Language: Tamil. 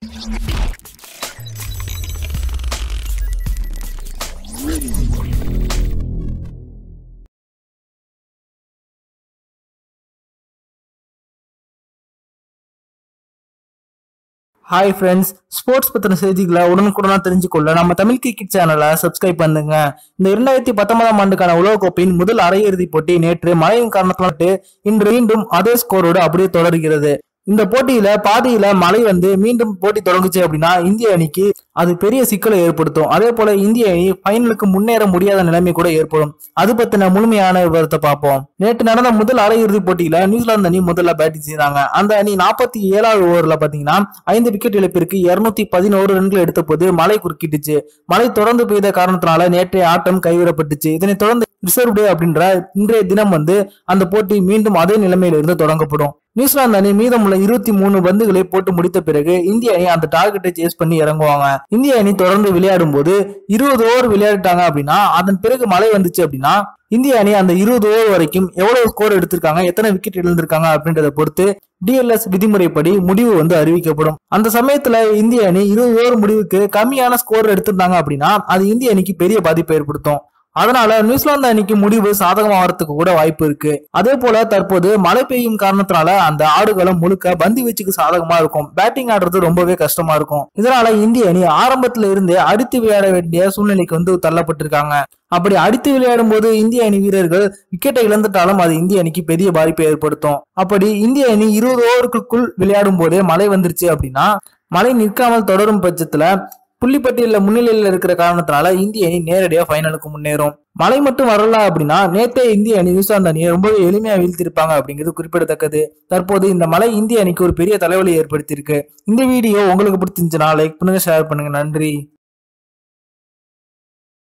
ஹாய் ஃப்ரெண்ட்ஸ் ஸ்போர்ட்ஸ் பத்தின செய்திகளை உடனுக்குடனா தெரிஞ்சுக்கொள்ள நம்ம தமிழ் கிரிக்கெட் சேனலை சப்ஸ்கிரைப் பண்ணுங்க இந்த இரண்டாயிரத்தி பத்தொன்பதாம் ஆண்டுக்கான உலகக்கோப்பையின் முதல் அரையிறுதி போட்டி நேற்று மழையின் காரணத்தினால இன்று மீண்டும் அதே ஸ்கோரோடு அப்படியே தொடர்கிறது இந்த போட்டியில பாதியில மழை வந்து மீண்டும் போட்டி தொடங்குச்சு அப்படின்னா இந்திய அணிக்கு அது பெரிய சிக்கலை ஏற்படுத்தும் அதே போல இந்திய அணி ஃபைனலுக்கு முன்னேற முடியாத நிலைமை கூட ஏற்படும் அது பத்தின முழுமையான விவரத்தை பார்ப்போம் நேற்று நடந்த முதல் அரையிறுதி போட்டியில நியூசிலாந்து அணி முதல்ல பேட்டிங் செய்தாங்க அந்த அணி நாற்பத்தி ஏழாவது ஓவர்ல பாத்தீங்கன்னா ஐந்து விக்கெட் இழப்பிற்கு இருநூத்தி பதினோரு ரன்கள் எடுத்த போது மழை குறுக்கிட்டுச்சு மழை தொடர்ந்து பெய்த காரணத்தினால நேற்றைய ஆட்டம் கைவிடப்பட்டுச்சு இதனைத் தொடர்ந்து ரிசர்வ் டே அப்படின்ற இன்றைய தினம் வந்து அந்த போட்டி மீண்டும் அதே நிலைமையில இருந்து தொடங்கப்படும் நியூசிலாந்து அணி மீதமுள்ள இருபத்தி மூணு பந்துகளை போட்டு முடித்த பிறகு இந்திய அணி அந்த டார்கெட்டை சேஸ் பண்ணி இறங்குவாங்க இந்திய அணி தொடர்ந்து விளையாடும் போது இருபது ஓவர் விளையாடிட்டாங்க அப்படின்னா அதன் பிறகு மழை வந்துச்சு அப்படின்னா இந்திய அணி அந்த இருபது ஓவர் வரைக்கும் எவ்வளவு ஸ்கோர் எடுத்திருக்காங்க எத்தனை விக்கெட் இழந்திருக்காங்க அப்படின்றத பொறுத்து டிஎல்எஸ் விதிமுறைப்படி முடிவு வந்து அறிவிக்கப்படும் அந்த சமயத்துல இந்திய அணி இருபது ஓவர் முடிவுக்கு கம்மியான ஸ்கோர் எடுத்திருந்தாங்க அப்படின்னா அது இந்திய அணிக்கு பெரிய பாதிப்பை ஏற்படுத்தும் அதனால நியூசிலாந்து அணிக்கு முடிவு சாதகமாகறதுக்கு கூட வாய்ப்பு இருக்கு அதே போல தற்போது மழை பெய்யும் காரணத்தினால அந்த ஆடுகளம் முழுக்க பந்து வீச்சுக்கு சாதகமா இருக்கும் பேட்டிங் ஆடுறது ரொம்பவே கஷ்டமா இருக்கும் இதனால இந்திய அணி ஆரம்பத்துல இருந்தே அடித்து விளையாட வேண்டிய சூழ்நிலைக்கு வந்து தள்ளப்பட்டிருக்காங்க அப்படி அடித்து விளையாடும் போது இந்திய அணி வீரர்கள் விக்கெட்டை இழந்துட்டாலும் அது இந்திய அணிக்கு பெரிய பாதிப்பை ஏற்படுத்தும் அப்படி இந்திய அணி இருபது ஓவருக்குள் விளையாடும் போதே மழை வந்துருச்சு அப்படின்னா மழை நிற்காமல் தொடரும் பட்சத்துல புள்ளிப்பட்டியல முன்னிலையில் இருக்கிற காரணத்தினால இந்திய அணி நேரடியா ஃபைனலுக்கு முன்னேறும் மழை மட்டும் வரல அப்படின்னா நேத்தே இந்திய அணி நியூசிலாந்து அணியை ரொம்பவே எளிமையா வீழ்த்திருப்பாங்க அப்படிங்கிறது குறிப்பிடத்தக்கது தற்போது இந்த மழை இந்திய அணிக்கு ஒரு பெரிய தலைவலி ஏற்படுத்தியிருக்கு இந்த வீடியோ உங்களுக்கு பிடிச்சிருந்துச்சுன்னா லைக் பண்ணுங்க ஷேர் பண்ணுங்க நன்றி